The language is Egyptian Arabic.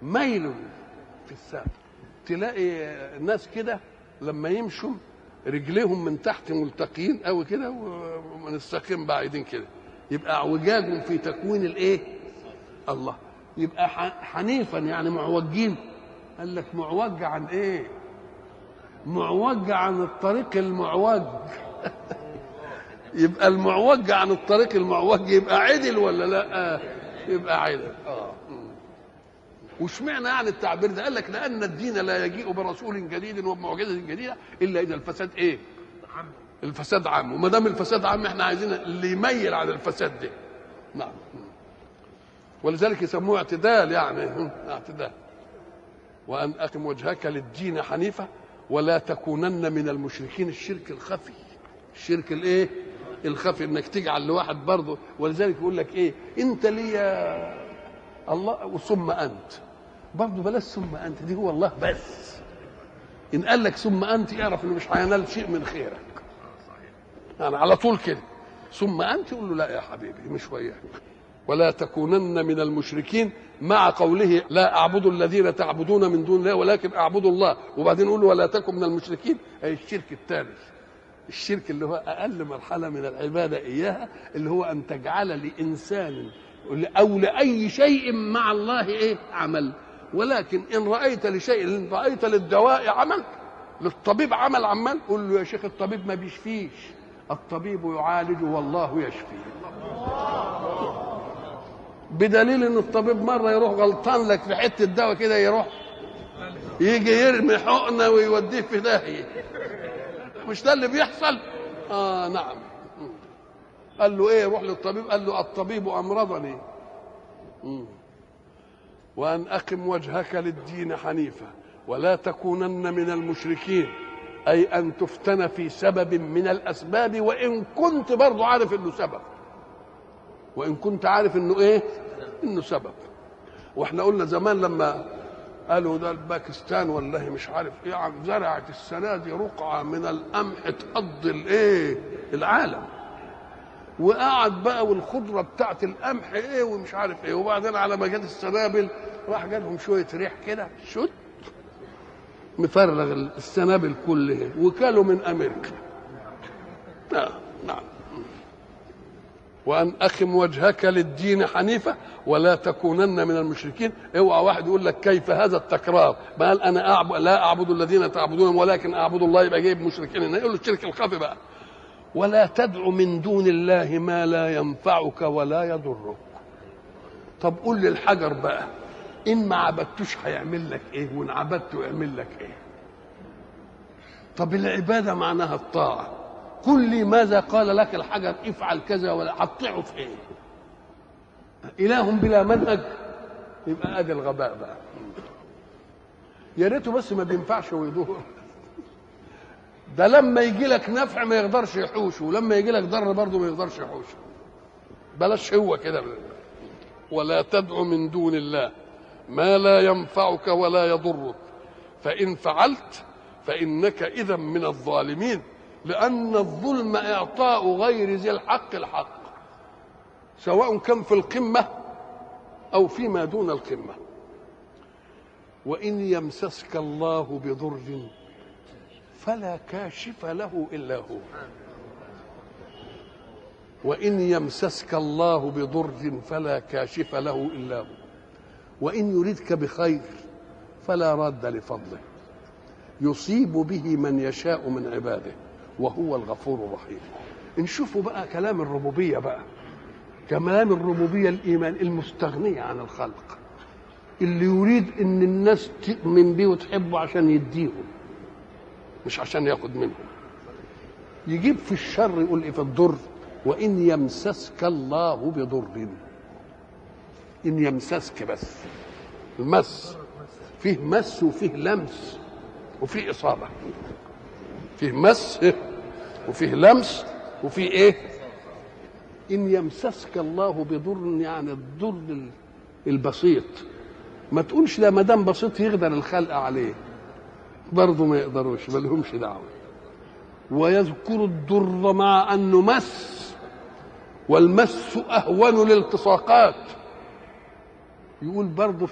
ميل في الساق تلاقي الناس كده لما يمشوا رجليهم من تحت ملتقين قوي كده ومن الساقين بعيدين كده يبقى اعوجاج في تكوين الايه الله يبقى ح- حنيفا يعني معوجين قال لك معوج عن ايه معوج عن الطريق المعوج يبقى المعوج عن الطريق المعوج يبقى عدل ولا لا يبقى عدل اه واشمعنى يعني التعبير ده قال لك لان الدين لا يجيء برسول جديد وبمعجزه جديده الا اذا الفساد ايه الفساد عام وما دام الفساد عام احنا عايزين اللي يميل عن الفساد ده نعم ولذلك يسموه اعتدال يعني اعتدال وان اقم وجهك للدين حنيفه ولا تكونن من المشركين الشرك الخفي الشرك الايه الخفي انك تجعل لواحد برضه ولذلك يقول لك ايه انت لي يا الله ثم انت برضه بلاش ثم انت دي هو الله بس ان قال لك ثم انت اعرف انه مش هينال شيء من خيرك يعني على طول كده ثم انت يقول له لا يا حبيبي مش وياك ولا تكونن من المشركين مع قوله لا اعبد الذين تعبدون من دون الله ولكن اعبد الله وبعدين يقول ولا تكن من المشركين اي الشرك الثاني الشرك اللي هو اقل مرحله من العباده اياها اللي هو ان تجعل لانسان او لاي شيء مع الله ايه عمل ولكن ان رايت لشيء ان رايت للدواء عمل للطبيب عمل عمال قول له يا شيخ الطبيب ما بيشفيش الطبيب يعالج والله يشفي بدليل ان الطبيب مره يروح غلطان لك في حته دواء كده يروح يجي يرمي حقنه ويوديه في داهيه مش ده اللي بيحصل اه نعم قال له ايه روح للطبيب قال له الطبيب امرضني مم. وان اقم وجهك للدين حنيفا ولا تكونن من المشركين اي ان تفتن في سبب من الاسباب وان كنت برضو عارف انه سبب وان كنت عارف انه ايه انه سبب واحنا قلنا زمان لما قالوا ده الباكستان والله مش عارف ايه عم زرعت السنه دي رقعه من القمح تقضي الايه العالم وقعد بقى والخضره بتاعت القمح ايه ومش عارف ايه وبعدين على ما جت السنابل راح جالهم شويه ريح كده شت مفرغ السنابل كلها وكالوا من امريكا نعم نعم وان اقم وجهك للدين حنيفه ولا تكونن من المشركين اوعى واحد يقول لك كيف هذا التكرار ما قال انا أعبد لا اعبد الذين تعبدون ولكن اعبد الله يبقى جايب مشركين هنا يقول له الشرك الخفي بقى ولا تدع من دون الله ما لا ينفعك ولا يضرك طب قول للحجر بقى ان ما عبدتوش هيعمل لك ايه وان عبدته يعمل لك ايه طب العباده معناها الطاعه قل لي ماذا قال لك الحجر افعل كذا ولا هتطيعه في ايه اله بلا منهج يبقى ادي الغباء بقى يا ريته بس ما بينفعش ويدور ده لما يجي لك نفع ما يقدرش يحوشه ولما يجي لك ضر برضه ما يقدرش يحوشه بلاش هو كده ولا تدع من دون الله ما لا ينفعك ولا يضرك فإن فعلت فإنك إذا من الظالمين لأن الظلم إعطاء غير ذي الحق الحق سواء كان في القمة أو فيما دون القمة وإن يمسسك الله بضر فلا كاشف له إلا هو وإن يمسسك الله بضر فلا كاشف له إلا هو وإن يردك بخير فلا راد لفضله يصيب به من يشاء من عباده وهو الغفور الرحيم نشوفوا بقى كلام الربوبية بقى كلام الربوبية الإيمان المستغنية عن الخلق اللي يريد ان الناس تؤمن بيه وتحبه عشان يديهم مش عشان ياخد منهم يجيب في الشر يقول ايه في الضر وان يمسسك الله بضر ان يمسسك بس المس فيه مس وفيه لمس وفيه اصابه فيه مس وفيه لمس وفيه ايه ان يمسسك الله بضر يعني الضر البسيط ما تقولش ده ما دام بسيط يقدر الخلق عليه برضه ما يقدروش ما لهمش دعوه ويذكر الضر مع انه مس والمس اهون الالتصاقات يقول برضه